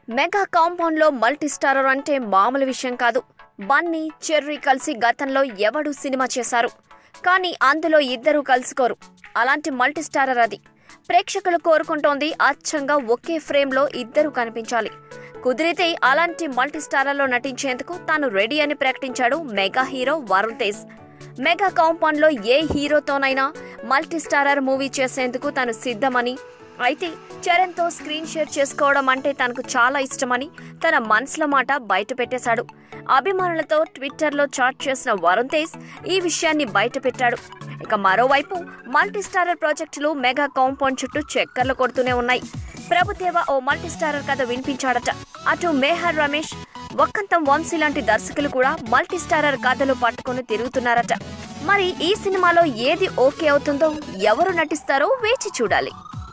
mega compound లో multi starrer అంటే మామూలు విషయం కాదు బన్నీ చెర్రీ కలిసి గతంలో ఎవడు సినిమా చేశారు కానీ అందులో ఇద్దరు కలుసుకోరు అలాంటి మల్టీ స్టారర్ అది ప్రేక్షకులు కోరుకుంటోంది అచ్చంగా ఒకే ఫ్రేమ్ లో ఇద్దరు కనిపించాలి కుదిరితే అలాంటి మల్టీ స్టారర్లో నటించేందుకు తాను రెడీ అని ప్రకటించాడు mega hero Varun Tej mega compound లో ఏ హీరోతోనైనా మల్టీ స్టారర్ మూవీ చేసేందుకు తాను సిద్ధమని అయితే చరణ్ తో స్క్రీన్ షేర్ చేసుకోవడం అంటే తనకు చాలా ఇష్టమని తన మనసులో మాట బయట పెట్టేశాడు అభిమానులతో ట్విట్టర్లో చాట్ చేసిన వరుణ్ తేజ్ ఈ విషయాన్ని బయట పెట్టాడు ఇక మరోవైపు మల్టీ స్టారర్ ప్రాజెక్టులు మెగా కాంపౌండ్ చుట్టూ చక్కర్లు కొడుతూనే ఉన్నాయి ప్రభుదేవ ఓ మల్టీ స్టారర్ కథ వినిపించాడట అటు మేహర్ రమేష్ వక్కంతం వంశీ లాంటి దర్శకులు కూడా మల్టీ స్టారర్ కథలు పట్టుకొని తిరుగుతున్నారట మరి ఈ సినిమాలో ఏది ఓకే అవుతుందో ఎవరు నటిస్తారో వేచి చూడాలి